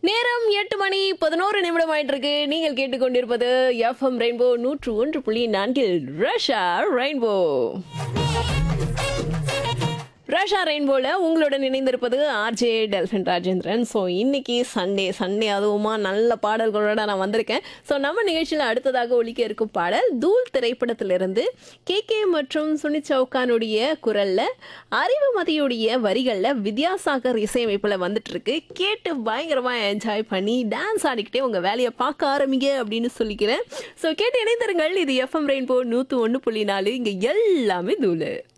நேரம் எட்டு மணி பதினோரு நிமிடம் ஆயிட்டு இருக்கு நீங்கள் கேட்டுக்கொண்டிருப்பது எஃப்எம் ரெயின்போ நூற்று ஒன்று புள்ளி நான்கில் ரஷா ரெயின்போ ரஷா ரெயின்போல உங்களுடன் இணைந்திருப்பது ஆர்ஜே டெல்ஃபின் ராஜேந்திரன் ஸோ இன்னைக்கு சண்டே சண்டே அதுவுமா நல்ல பாடல்களோட நான் வந்திருக்கேன் ஸோ நம்ம நிகழ்ச்சியில் அடுத்ததாக ஒலிக்க இருக்கும் பாடல் தூள் திரைப்படத்திலிருந்து கே கே மற்றும் சுனித் சவுகானுடைய குரல்ல அறிவுமதியுடைய வரிகளில் வித்யாசாகர் இசையமைப்பில் வந்துட்டு இருக்கு கேட்டு பயங்கரமா என்ஜாய் பண்ணி டான்ஸ் ஆடிக்கிட்டே உங்க வேலையை பார்க்க ஆரம்பிங்க அப்படின்னு சொல்லிக்கிறேன் ஸோ கேட்டு இணைந்திருங்கள் இது எஃப்எம் ரெயின்போ நூற்று ஒன்று புள்ளி நாலு இங்கே எல்லாமே தூளு